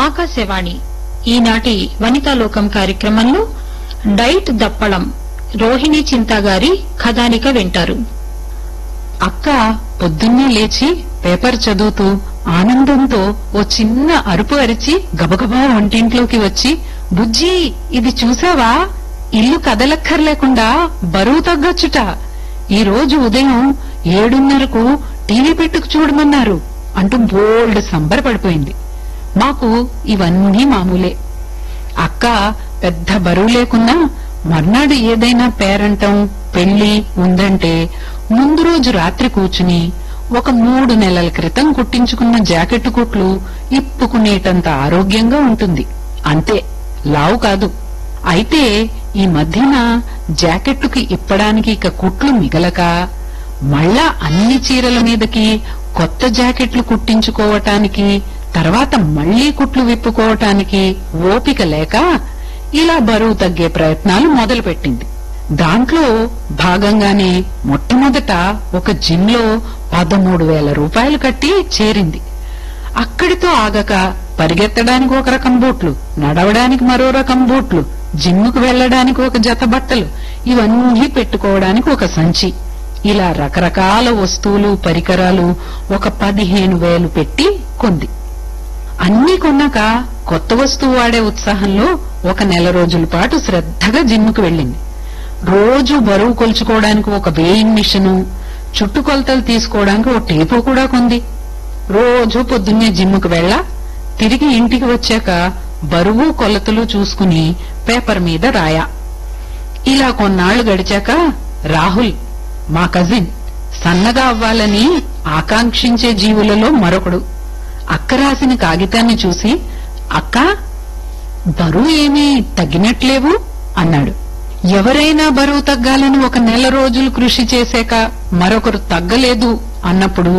ఆకాశవాణి ఈనాటి వనితాలోకం కార్యక్రమంలో డైట్ దప్పడం రోహిణి చింతా గారి కథానిక వింటారు అక్క పొద్దున్నే లేచి పేపర్ చదువుతూ ఆనందంతో ఓ చిన్న అరుపు అరిచి గబగబా వంటింట్లోకి వచ్చి బుజ్జి ఇది చూసావా ఇల్లు కదలక్కర్లేకుండా బరువు తగ్గొచ్చుట ఈ రోజు ఉదయం ఏడున్నరకు టీవీ పెట్టుకు చూడమన్నారు అంటూ బోల్డ్ సంబరపడిపోయింది మాకు ఇవన్నీ మామూలే అక్క పెద్ద బరువు లేకున్నా మర్నాడు ఏదైనా పేరంటం పెళ్లి ఉందంటే ముందు రోజు రాత్రి కూర్చుని ఒక మూడు నెలల క్రితం కుట్టించుకున్న జాకెట్ కుట్లు ఇప్పుకునేటంత ఆరోగ్యంగా ఉంటుంది అంతే లావు కాదు అయితే ఈ మధ్యన జాకెట్టుకి ఇప్పడానికి ఇక కుట్లు మిగలక మళ్ళా అన్ని చీరల మీదకి కొత్త జాకెట్లు కుట్టించుకోవటానికి తర్వాత మళ్లీ కుట్లు విప్పుకోవటానికి ఓపిక లేక ఇలా బరువు తగ్గే ప్రయత్నాలు మొదలుపెట్టింది దాంట్లో భాగంగానే మొట్టమొదట ఒక జిమ్ లో పదమూడు వేల రూపాయలు కట్టి చేరింది అక్కడితో ఆగక పరిగెత్తడానికి ఒక రకం బూట్లు నడవడానికి మరో రకం బూట్లు జిమ్ముకు వెళ్లడానికి ఒక జత బట్టలు ఇవన్నీ పెట్టుకోవడానికి ఒక సంచి ఇలా రకరకాల వస్తువులు పరికరాలు ఒక పదిహేను వేలు పెట్టి కొంది అన్నీ కొన్నాక కొత్త వస్తువు వాడే ఉత్సాహంలో ఒక నెల రోజుల పాటు శ్రద్ధగా జిమ్ముకు వెళ్ళింది రోజు బరువు కొలుచుకోవడానికి ఒక వేయింగ్ మిషను చుట్టుకొలతలు తీసుకోవడానికి ఒక టేపు కూడా కొంది రోజు పొద్దున్నే జిమ్ముకు వెళ్ళా తిరిగి ఇంటికి వచ్చాక బరువు కొలతలు చూసుకుని పేపర్ మీద రాయా ఇలా కొన్నాళ్లు గడిచాక రాహుల్ మా కజిన్ సన్నగా అవ్వాలని ఆకాంక్షించే జీవులలో మరొకడు అక్క రాసిన కాగితాన్ని చూసి అక్క బరువు ఏమీ తగ్గినట్లేవు అన్నాడు ఎవరైనా బరువు తగ్గాలని ఒక నెల రోజులు కృషి చేశాక మరొకరు తగ్గలేదు అన్నప్పుడు